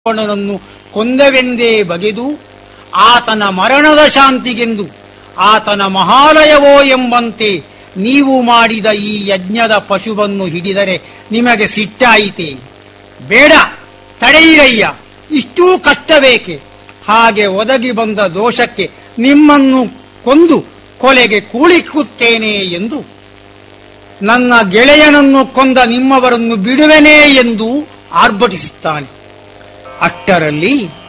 ರಾವಣನನ್ನು ಕೊಂದವೆಂದೇ ಬಗೆದು ಆತನ ಮರಣದ ಶಾಂತಿಗೆಂದು ಆತನ ಮಹಾಲಯವೋ ಎಂಬಂತೆ ನೀವು ಮಾಡಿದ ಈ ಯಜ್ಞದ ಪಶುವನ್ನು ಹಿಡಿದರೆ ನಿಮಗೆ ಸಿಟ್ಟಾಯಿತೆ ಬೇಡ ತಡೆಯಿರಯ್ಯ ಇಷ್ಟೂ ಕಷ್ಟಬೇಕೆ ಹಾಗೆ ಒದಗಿ ಬಂದ ದೋಷಕ್ಕೆ ನಿಮ್ಮನ್ನು ಕೊಂದು ಕೊಲೆಗೆ ಕೂಳಿಕ್ಕುತ್ತೇನೆ ಎಂದು ನನ್ನ ಗೆಳೆಯನನ್ನು ಕೊಂದ ನಿಮ್ಮವರನ್ನು ಬಿಡುವೆನೇ ಎಂದು ಆರ್ಭಟಿಸುತ್ತಾನೆ ಅಷ್ಟರಲ್ಲಿ